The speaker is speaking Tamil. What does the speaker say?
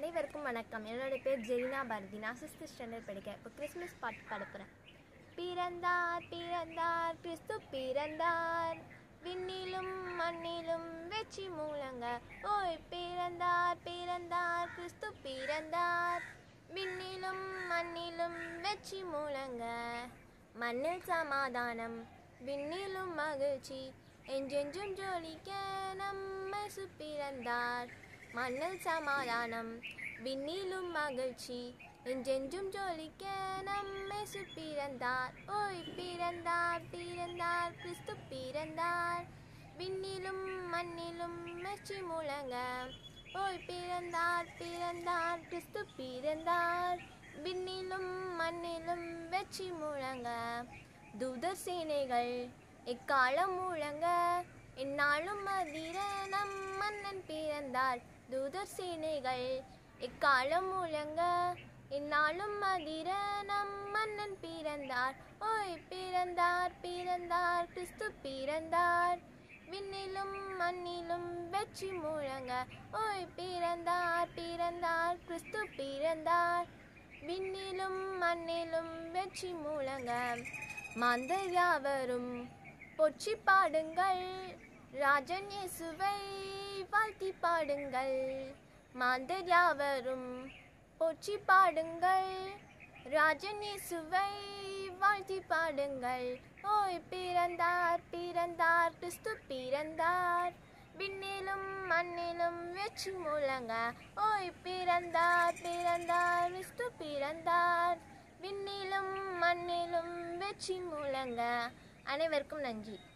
அனைவருக்கும் வணக்கம் என்னோட பேர் ஜெரினா பாரதி நான் சிக்ஸ்த் ஸ்டாண்டர்ட் படிக்கிறேன் இப்போ கிறிஸ்மஸ் பாட்டு பாட போகிறேன் பிறந்தார் பிறந்தார் கிறிஸ்து பிறந்தார் விண்ணிலும் மண்ணிலும் வெற்றி மூலங்க ஓய் பிறந்தார் பிறந்தார் கிறிஸ்து பிறந்தார் விண்ணிலும் மண்ணிலும் வெற்றி மூலங்க மண்ணில் சமாதானம் விண்ணிலும் மகிழ்ச்சி என்றென்றும் ஜோலிக்க நம்மை சுப்பிறந்தார் மண்ணில் சமாதானம் விண்ணிலும் மகிழ்ச்சி என்றென்றும் ஜோலிக்க நம்மை சுப்பிறந்தார் ஓய் பிறந்தார் பிறந்தார் கிறிஸ்து பிறந்தார் விண்ணிலும் மண்ணிலும் மெச்சி முழங்க ஓய் பிறந்தார் பிறந்தார் கிறிஸ்து பிறந்தார் விண்ணிலும் மண்ணிலும் வெற்றி முழங்க தூதர் சேனைகள் எக்காலம் முழங்க என்னாலும் அதிர நம் மன்னன் பிறந்தார் தூதர் சேனைகள் எக்காலம் முழங்க என்னாலும் அதிர நம் மன்னன் பிறந்தார் ஓய் பிறந்தார் பிறந்தார் கிறிஸ்து பிறந்தார் விண்ணிலும் மண்ணிலும் வெற்றி முழங்க ஓய் பிறந்தார் பிறந்தார் கிறிஸ்து பிறந்தார் விண்ணிலும் மண்ணிலும் வெற்றி முழங்க மாந்தர் யாவரும் பொற்றி பாடுங்கள் ராஜன் இயேசுவை வாழ்த்தி பாடுங்கள் மாந்தர் யாவரும் போற்றி பாடுங்கள் ராஜன் இயேசுவை வாழ்த்தி பாடுங்கள் ஓய் பிறந்தார் பிறந்தார் கிறிஸ்து பிறந்தார் விண்ணிலும் மண்ணிலும் வெற்றி முழங்க ஓய் பிறந்தார் பிறந்தார் கிறிஸ்து பிறந்தார் விண்ணிலும் மண்ணிலும் வெற்றி முழங்க அனைவருக்கும் நன்றி